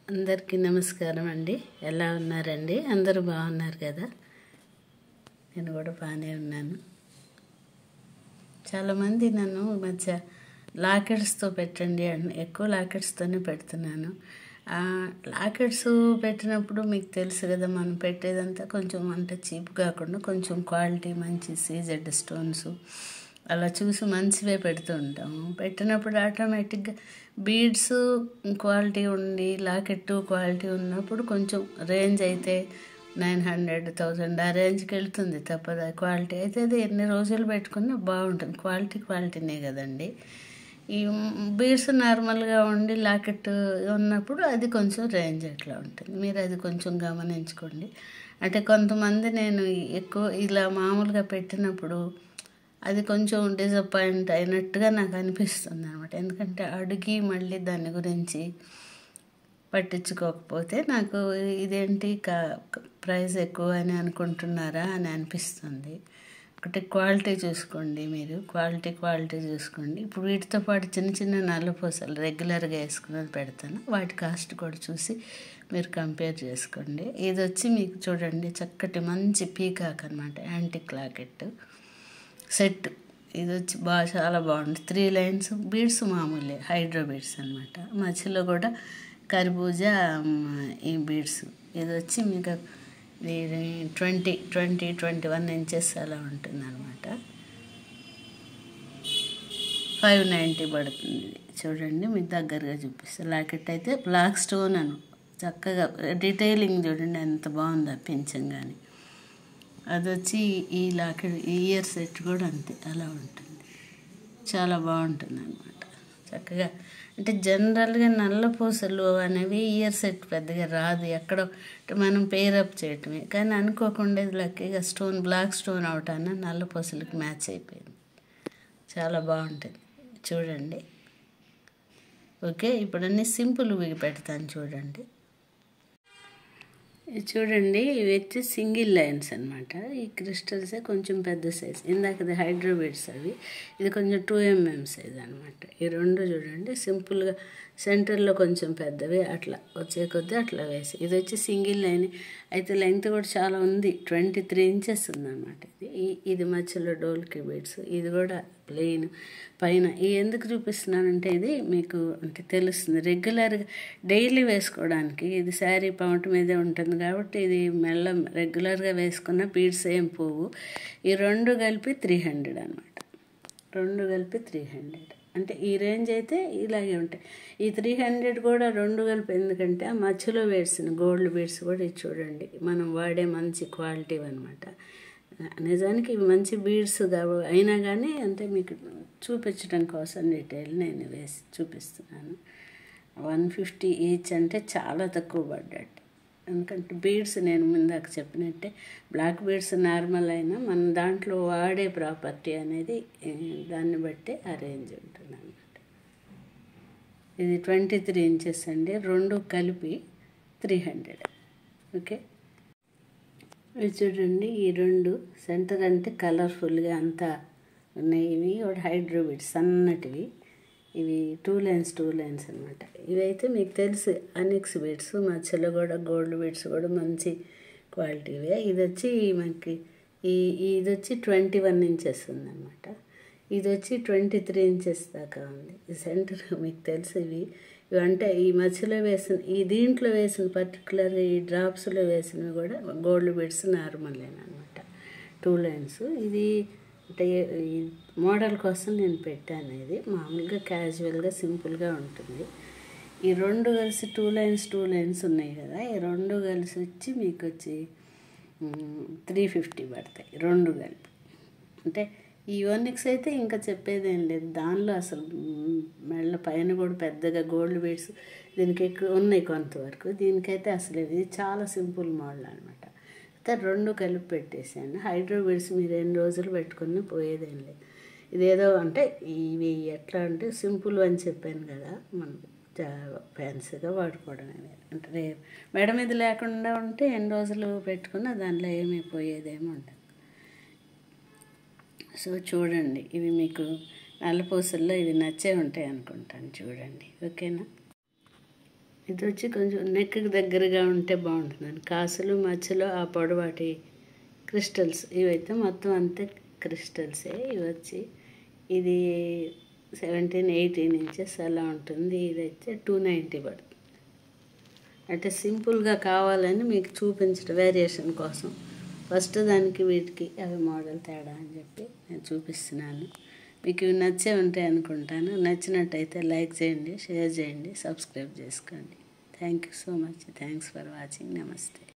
అందరికీ నమస్కారం అండి ఎలా ఉన్నారండి అందరూ బాగున్నారు కదా నేను కూడా బాగానే ఉన్నాను చాలామంది నన్ను ఈ మధ్య లాకెట్స్తో పెట్టండి అని ఎక్కువ లాకెట్స్తోనే పెడుతున్నాను ఆ లాకెట్స్ పెట్టినప్పుడు మీకు తెలుసు కదా మనం పెట్టేదంతా కొంచెం అంటే చీప్ కాకుండా కొంచెం క్వాలిటీ మంచి సీజెడ్ స్టోన్స్ అలా చూసి మంచివే పెడుతూ ఉంటాము పెట్టినప్పుడు ఆటోమేటిక్గా బీడ్స్ క్వాలిటీ ఉండి లాకెట్ క్వాలిటీ ఉన్నప్పుడు కొంచెం రేంజ్ అయితే నైన్ హండ్రెడ్ థౌజండ్ ఆ రేంజ్కి వెళ్తుంది తప్పదు క్వాలిటీ అయితే అది ఎన్ని రోజులు పెట్టుకున్నా బాగుంటుంది క్వాలిటీ క్వాలిటీనే కదండి ఈ బీడ్స్ నార్మల్గా ఉండి లాకెట్ ఉన్నప్పుడు అది కొంచెం రేంజ్ అట్లా ఉంటుంది మీరు అది కొంచెం గమనించుకోండి అంటే కొంతమంది నేను ఎక్కువ ఇలా మామూలుగా పెట్టినప్పుడు అది కొంచెం డిసప్పాయింట్ అయినట్టుగా నాకు అనిపిస్తుంది అనమాట ఎందుకంటే అడిగి మళ్ళీ దాని గురించి పట్టించుకోకపోతే నాకు ఇదేంటి కా ప్రైస్ ఎక్కువ అని అనుకుంటున్నారా అని అనిపిస్తుంది ఒకటి క్వాలిటీ చూసుకోండి మీరు క్వాలిటీ క్వాలిటీ చూసుకోండి ఇప్పుడు వీటితో పాటు చిన్న చిన్న నల్లపూసలు రెగ్యులర్గా వేసుకున్నది పెడతాను వాటి కాస్ట్ కూడా చూసి మీరు కంపేర్ చేసుకోండి ఇది వచ్చి మీకు చూడండి చక్కటి మంచి పీకాక్ అనమాట యాంటిక్ లాకెట్ సెట్ ఇది వచ్చి బాగా చాలా బాగుంది త్రీ లైన్స్ బీడ్స్ మామూలే హైడ్రో బీడ్స్ అనమాట మధ్యలో కూడా కర్బూజా ఈ బీడ్స్ ఇది వచ్చి మీకు ఇది twenty twenty twenty one inches అలా ఉంటుంది అనమాట ఫైవ్ నైంటీ పడుతుంది ఇది చూడండి మీకు దగ్గరగా చూపిస్తాను లాకెట్ అయితే బ్లాక్ స్టోన్ అను చక్కగా డీటెయిలింగ్ చూడండి ఎంత బాగుందో పింఛం కానీ అది వచ్చి ఈ లాకెట్ ఈ ఇయర్ సెట్ కూడా అంతే అలా ఉంటుంది చాలా బాగుంటుంది అనమాట చక్కగా అంటే జనరల్గా నల్ల పూసలు అనేవి ఇయర్ సెట్ పెద్దగా రాదు ఎక్కడో మనం పేరప్ చేయటమే కానీ అనుకోకుండా ఇది లక్కీగా స్టోన్ బ్లాక్ స్టోన్ అవటాన నల్ల పూసలకి మ్యాచ్ అయిపోయింది చాలా బాగుంటుంది చూడండి ఓకే ఇప్పుడు అన్నీ సింపుల్ పెడతాను చూడండి ఇది చూడండి ఇవి వచ్చి సింగిల్ లైన్స్ అనమాట ఈ క్రిస్టల్సే కొంచెం పెద్ద సైజ్ ఇందాకది హైడ్రోబీడ్స్ అవి ఇది కొంచెం టూ ఎంఎం సైజ్ అనమాట ఈ రెండు చూడండి సింపుల్గా సెంటర్లో కొంచెం పెద్దవి అట్లా వచ్చే కొద్దీ అట్లా వేసి ఇది వచ్చి సింగిల్ లైన్ అయితే లెంగ్త్ కూడా చాలా ఉంది ట్వంటీ త్రీ ఇంచెస్ ఉందన్నమాట ఇది ఇది మధ్యలో డోల్కి బీడ్స్ ఇది కూడా ప్లెయిన్ పైన ఈ ఎందుకు చూపిస్తున్నానంటే ఇది మీకు అంటే తెలుస్తుంది రెగ్యులర్గా డైలీ వేసుకోవడానికి ఇది శారీ పౌంట్ మీదే ఉంటుంది కాబట్టి ఇది మెల్ల రెగ్యులర్గా వేసుకున్న బీడ్స్ ఏం పోవు ఈ రెండు కలిపి త్రీ హండ్రెడ్ అనమాట రెండు కలిపి త్రీ హండ్రెడ్ అంటే ఈ రేంజ్ అయితే ఇలాగే ఉంటాయి ఈ త్రీ హండ్రెడ్ కూడా రెండు కలిపి ఎందుకంటే ఆ మధ్యలో వేసిన గోల్డ్ బీడ్స్ కూడా ఇది చూడండి మనం వాడే మంచి క్వాలిటీ అనమాట నిజానికి ఇవి మంచి బీడ్స్ అయినా కానీ అంటే మీకు చూపించడం కోసం డీటెయిల్ నేను వేసి చూపిస్తున్నాను వన్ ఫిఫ్టీ ఈచ్ అంటే చాలా తక్కువ పడ్డట్టు ఎందుకంటే బీడ్స్ నేను ముందాక చెప్పినట్టే బ్లాక్ బీడ్స్ నార్మల్ అయినా మన దాంట్లో వాడే ప్రాపర్టీ అనేది దాన్ని బట్టి అరేంజ్ ఉంటుంది అనమాట ఇది ట్వంటీ త్రీ ఇంచెస్ అండి రెండు కలిపి త్రీ హండ్రెడ్ ఓకే ఇవి చూడండి ఈ రెండు సెంటర్ అంటే కలర్ఫుల్గా అంతా ఉన్నాయి ఇవి ఒకటి హైడ్రోబిడ్ సన్నటివి ఇవి టూ లైన్స్ టూ లైన్స్ అనమాట ఇవైతే మీకు తెలుసు అనిక్స్ బీడ్స్ మధ్యలో కూడా గోల్డ్ బీడ్స్ కూడా మంచి క్వాలిటీవే ఇది వచ్చి మనకి ఈ ఇది వచ్చి ట్వంటీ వన్ ఇంచెస్ ఉందన్నమాట ఇది వచ్చి ట్వంటీ త్రీ ఇంచెస్ దాకా ఉంది ఈ సెంటర్ మీకు తెలుసు ఇవి ఇవి అంటే ఈ మధ్యలో వేసిన ఈ దీంట్లో వేసిన పర్టికులర్గా ఈ డ్రాప్స్లో వేసినవి కూడా గోల్డ్ బీడ్స్ నార్మల్ అనమాట టూ లైన్స్ ఇది అంటే ఈ మోడల్ కోసం నేను పెట్టాను ఇది మామూలుగా క్యాజువల్గా సింపుల్గా ఉంటుంది ఈ రెండు కలిసి టూ లైన్స్ టూ లైన్స్ ఉన్నాయి కదా ఈ రెండు కలిసి వచ్చి మీకు వచ్చి త్రీ ఫిఫ్టీ పడతాయి రెండు కలిపి అంటే ఈ యోనిక్స్ అయితే ఇంకా చెప్పేదేం లేదు దానిలో అసలు మెళ్ళ పైన కూడా పెద్దగా గోల్డ్ బీడ్స్ దీనికి ఎక్కువ ఉన్నాయి కొంతవరకు దీనికైతే అసలు ఇది చాలా సింపుల్ మోడల్ అనమాట అయితే రెండు కలిపి పెట్టేసాను హైడ్రో బీడ్స్ మీరు ఎన్ని రోజులు పెట్టుకుని పోయేదేం లేదు ఇదేదో అంటే ఇవి ఎట్లా అంటే సింపుల్ అని చెప్పాను కదా మనం ఫ్యాన్సీగా వాడుకోవడమే అంటే రేపు మేడం ఇది లేకుండా ఉంటే ఎన్ని రోజులు పెట్టుకున్నా దానిలో ఏమీ పోయేదేమో ఉంటుంది సో చూడండి ఇవి మీకు నల్లపూసల్లో ఇవి నచ్చే ఉంటాయి అనుకుంటాను చూడండి ఓకేనా ఇది వచ్చి కొంచెం నెక్కి దగ్గరగా ఉంటే బాగుంటుందండి కాసులు మధ్యలో ఆ పొడవాటి క్రిస్టల్స్ ఇవైతే మొత్తం అంతే క్రిస్టల్సే ఇవి వచ్చి ఇది సెవెంటీన్ ఎయిటీన్ ఇంచెస్ అలా ఉంటుంది ఇదైతే టూ నైంటీ పడుతుంది అంటే సింపుల్గా కావాలని మీకు చూపించడం వేరియేషన్ కోసం ఫస్ట్ దానికి వీటికి అవి మోడల్ తేడా అని చెప్పి నేను చూపిస్తున్నాను మీకు ఇవి నచ్చే ఉంటాయి అనుకుంటాను నచ్చినట్టయితే లైక్ చేయండి షేర్ చేయండి సబ్స్క్రైబ్ చేసుకోండి thank you so much thanks for watching నమస్తే